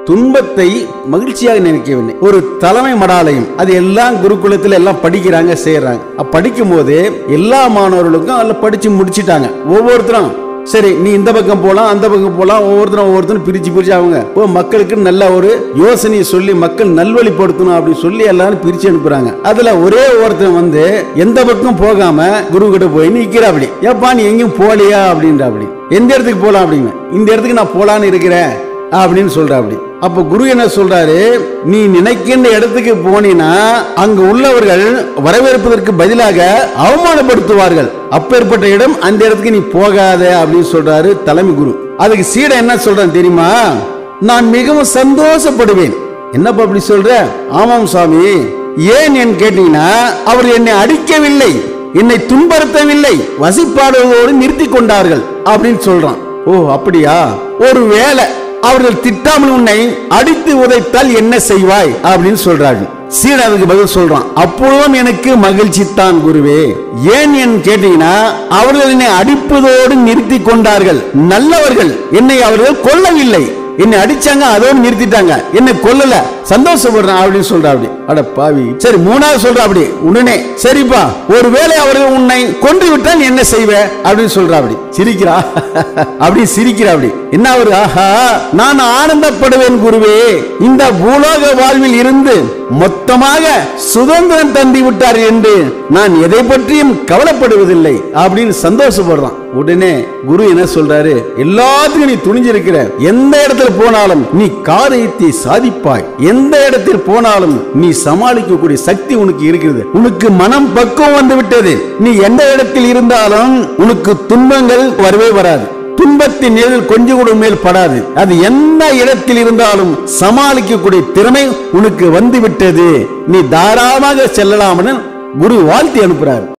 துன்பத்தை மகிழ்ச்சியாக நினைக்கவில்லை ஒரு தலைமை மடாலயம் அது எல்லாம் குருகுலத்தில் எல்லாம் படிக்கிறாங்க செய்யறாங்க அப்ப படிக்கும் போது எல்லா மாணவர்களுக்கும் அதில் படிச்சு முடிச்சிட்டாங்க ஒவ்வொருத்தரும் சரி நீ இந்த பக்கம் போலாம் அந்த பக்கம் போலாம் ஒவ்வொருத்தரும் ஒவ்வொருத்தரும் பிரிச்சு பிரிச்சு அவங்க ஓ மக்களுக்கு நல்ல ஒரு யோசனையை சொல்லி மக்கள் நல்வழிப்படுத்தணும் அப்படின்னு சொல்லி எல்லாரும் பிரிச்சு அனுப்புறாங்க அதுல ஒரே ஒருத்தன் வந்து எந்த பக்கம் போகாம குரு கிட்ட போய் நிக்கிறா அப்படி ஏப்பா நீ எங்கேயும் போலியா அப்படின்ற அப்படி எந்த இடத்துக்கு போலாம் அப்படின்னு இந்த இடத்துக்கு நான் போலான்னு இருக்கிறேன் அப்படின்னு சொல்ற அப்படி அப்ப குரு என்ன சொல்றாரு நீ நினைக்கின்ற இடத்துக்கு போனீனா அங்க உள்ளவர்கள் வரவேற்பதற்கு பதிலாக அவமானப்படுத்துவார்கள் அப்பேற்பட்ட இடம் அந்த இடத்துக்கு நீ போகாத அப்படின்னு சொல்றாரு தலைமை குரு அதுக்கு சீட என்ன சொல்றான் தெரியுமா நான் மிகவும் சந்தோஷப்படுவேன் என்னப்பா அப்படி சொல்ற ஆமாம் சாமி ஏன் என் கேட்டீங்கன்னா அவர் என்னை அடிக்கவில்லை என்னை துன்புறுத்தவில்லை வசிப்பாடுவதோடு நிறுத்தி கொண்டார்கள் அப்படின்னு சொல்றான் ஓ அப்படியா ஒரு வேலை அவர்கள் திட்டாமல் உன்னை அடித்து உதைத்தால் என்ன செய்வாய் அப்படின்னு சொல்றார்கள் சீடன் அதுக்கு பதில் சொல்றான் அப்பொழுதும் எனக்கு மகிழ்ச்சி தான் குருவே ஏன் என் கேட்டீங்கன்னா அவர்கள் என்னை அடிப்பதோடு நிறுத்தி கொண்டார்கள் நல்லவர்கள் என்னை அவர்கள் கொல்லவில்லை என்னை அடிச்சாங்க அதோடு நிறுத்திட்டாங்க என்னை கொல்லல சந்தோஷப்படுறேன் அப்படின்னு சொல்றா அப்படி அட பாவி சரி மூணாவது சொல்றா அப்படி உடனே சரிப்பா ஒருவேளை அவர்கள் உன்னை கொன்று விட்டால் நீ என்ன செய்வ அப்படின்னு சொல்றா அப்படி சிரிக்கிறா அப்படி சிரிக்கிறா அப்படி என்ன அவரு ஆஹா நான் ஆனந்தப்படுவேன் குருவே இந்த பூலோக வாழ்வில் இருந்து மொத்தமாக சுதந்திரம் தந்தி விட்டார் என்று நான் எதை பற்றியும் கவலைப்படுவதில்லை அப்படின்னு சந்தோஷப்படுறான் உடனே குரு என்ன சொல்றாரு எல்லாத்துக்கும் நீ துணிஞ்சிருக்கிற எந்த இடத்துல போனாலும் நீ காரியத்தை சாதிப்பாய் எந்த இடத்தில் போனாலும் நீ சமாளிக்கக்கூடிய சக்தி உனக்கு இருக்கிறது உனக்கு மனம் பக்குவம் வந்து விட்டது நீ எந்த இடத்தில் இருந்தாலும் உனக்கு துன்பங்கள் வரவே வராது துன்பத்தின் நிழல் கொஞ்சம் கூட மேல் படாது அது எந்த இடத்தில் இருந்தாலும் சமாளிக்கக்கூடிய திறமை உனக்கு வந்து விட்டது நீ தாராளமாக செல்லலாம்னு குரு வாழ்த்தி அனுப்புறாரு